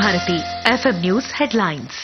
Bharati FM news headlines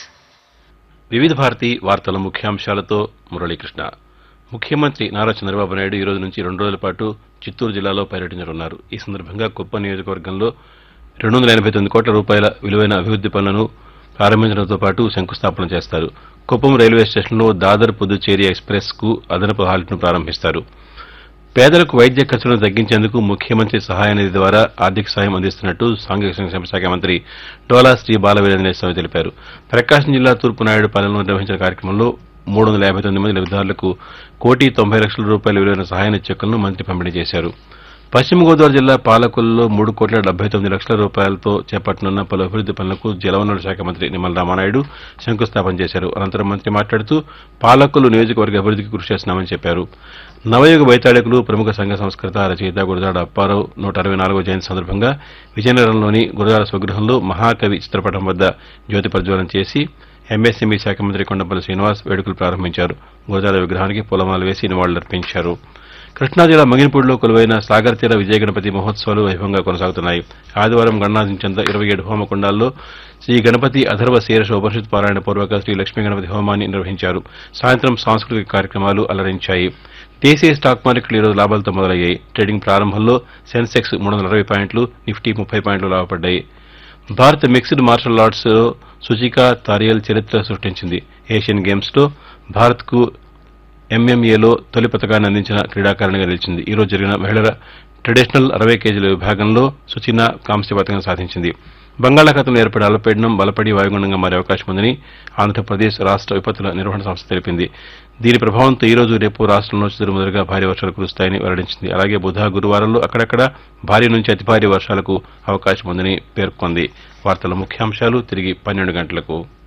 వివిధ భారతి వార్తల ముఖ్యాంశాలతో మురళీకృష్ణ ముఖ్యమంత్రి నారా చంద్రబాబు నాయుడు ఈ రోజు నుంచి రెండు రోజుల పాటు చిత్తూరు జిల్లాలో పర్యటించనున్నారు ఈ సందర్భంగా కుప్పం నియోజకవర్గంలో రెండు వందల ఎనభై తొమ్మిది కోట్ల రూపాయల విలువైన అభివృద్ది పనులను ప్రారంభించడంతో పాటు శంకుస్థాపన చేస్తారు కుప్పం రైల్వే స్టేషన్లో దాదర్ పుదుచ్చేరి ఎక్స్ప్రెస్ కు అదనపు హాల్ట్ను ప్రారంభిస్తారు పేదలకు వైద్య ఖర్చులను తగ్గించేందుకు ముఖ్యమంత్రి సహాయ నిధి ద్వారా ఆర్థిక సాయం అందిస్తున్నట్టు సాంఘిక సంక్షేమ శాఖ మంత్రి డోలా శ్రీ బాలవీరేంద్ర స్వామి తెలిపారు ప్రకాశం జిల్లా తూర్పు నాయుడుపాలెంలో నిర్వహించిన కార్యక్రమంలో మూడు వందల యాభై తొమ్మిది మంది లబ్దిదారులకు కోటి తొంభై లక్షల రూపాయల విలువైన సహాయ చెక్కులను మంత్రి పంపిణీ చేశారు పశ్చిమ గోదావరి జిల్లా పాలకొల్లులో మూడు కోట్ల డెబ్బై తొమ్మిది లక్షల రూపాయలతో చేపట్టనున్న పలు అభివృద్ది పనులకు జలవనరుల శాఖ మంత్రి నిమ్మల రామానాయుడు శంకుస్థాపన చేశారు అనంతరం మంత్రి మాట్లాడుతూ పాలకొల్లు నియోజకవర్గ అభివృద్దికి కృషి చేస్తున్నామని చెప్పారు నవయుగ వైతాళికులు ప్రముఖ సంఘ సంస్కృత రచయిత గురజాడ అప్పారావు నూట అరవై నాలుగో జయంతి సందర్భంగా విజయనగరంలోని గురజాడ స్వగృహంలో మహాకవి చిత్రపటం వద్ద జ్యోతి ప్రజ్వలన చేసి ఎంఎస్ఎంఈ శాఖ మంత్రి కొండపల్లి శ్రీనివాస్ వేడుకలు ప్రారంభించారు గురజాడ విగ్రహానికి పూలమాలలు వేసి నివాళులర్పించారు కృష్ణా జిల్లా మంగినపూడిలో కొలువైన సాగర్ తీర విజయ గణపతి మహోత్సవాలు వైభవంగా కొనసాగుతున్నాయి ఆదివారం గణనాథించేంత ఇరవై ఏడు హోమకుండాల్లో శ్రీ గణపతి అథర్వ శీర్ష ఉపనిషత్ పారాయణ పూర్వక శ్రీ లక్ష్మీ గణపతి హోమాన్ని నిర్వహించారు సాయంత్రం సాంస్కృతిక కార్యక్రమాలు అలరించాయి దేశీయ స్టాక్ మార్కెట్లు ఈరోజు లాభాలతో మొదలయ్యాయి ట్రేడింగ్ ప్రారంభంలో సెన్సెక్స్ మూడు వందల అరవై పాయింట్లు నిఫ్టీ ముప్పై పాయింట్లు లాభపడ్డాయి భారత్ మిక్స్డ్ మార్షల్ ఆర్ట్స్ లో సుచికా తారియల్ చరిత్ర సృష్టించింది ఏషియన్ గేమ్స్ లో భారత్ కు ఎంఎంఏలో తొలి పథకాన్ని అందించిన క్రీడాకారిణిగా నిలిచింది ఈ రోజు జరిగిన మహిళల ట్రెడిషనల్ అరవై కేజీల విభాగంలో సుచినా కాంస్య పథకం సాధించింది బంగాళాఖాతంలో ఏర్పడే అల్పపీడనం బలపడి వాయుగుండంగా మారే అవకాశం ఉందని ఆంధ్రప్రదేశ్ రాష్ట్ర విపత్తుల నిర్వహణ సంస్థ తెలిపింది దీని ప్రభావంతో ఈ రోజు రేపు రాష్ట్రంలో చిరుముదరుగా భారీ వర్షాలు కురుస్తాయని వెల్లడించింది అలాగే బుధ గురువారంలో అక్కడక్కడ భారీ నుంచి అతి భారీ వర్షాలకు అవకాశం ఉందని పేర్కొంది వార్తల ముఖ్యాంశాలు తిరిగి పన్నెండు గంటలకు